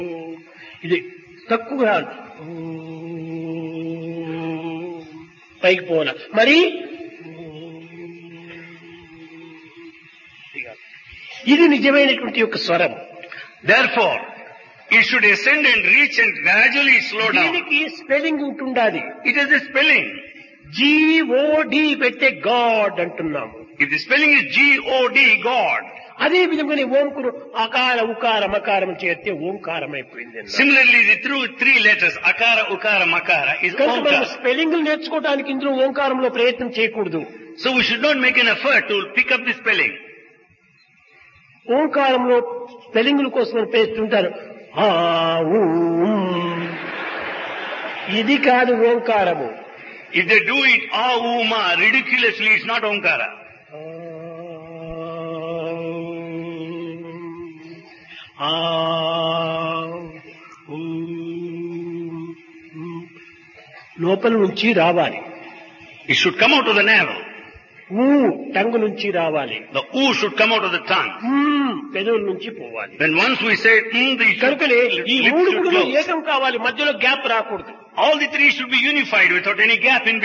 ఇది తక్కువ పైకి పోవాల మరి ఇది నిజమైనటువంటి యొక్క స్వరం Therefore, it should ascend and reach and gradually slow down. దీనికి స్పెల్లింగ్ ఉంటుండాది It is the spelling. G O D పెట్టే గాడ్ అంటున్నాము If the spelling is G-O-D, God. అదే విధంగానే ఓంకురు అకార ఉకార మకారం చేస్తే ఓంకారం అయిపోయింది అన్నారు. Similarly, the through three letters, Akara, Ukara, Makara, is కనుక మనం Omkara. స్పెల్లింగ్ నేర్చుకోవడానికి ఇందులో ఓంకారంలో ప్రయత్నం చేయకూడదు So we should not make an effort to pick up the spelling. ఓంకారంలో స్పెల్లింగ్ల కోసం ప్రయత్నిస్తుంటారు ఆ, ఊ, ఉమ్. ఇది కాదు ఓంకారము If they do it, ah, oo, ma, ridiculously, it's not Omkara. ఆ, ఊ, ఉమ్. లోపల నుంచి రావాలి It should come out of the navel. ఊ టంగు నుంచి రావాలి The oo should come out of the tongue. ఉమ్, పెదవుల నుంచి పోవాలి When once we say, mm, the కనుకనే ఈ lips మూడు should కూడా close. ఏకం కావాలి మధ్యలో గ్యాప్ రాకూడదు All the three should be unified without any gap in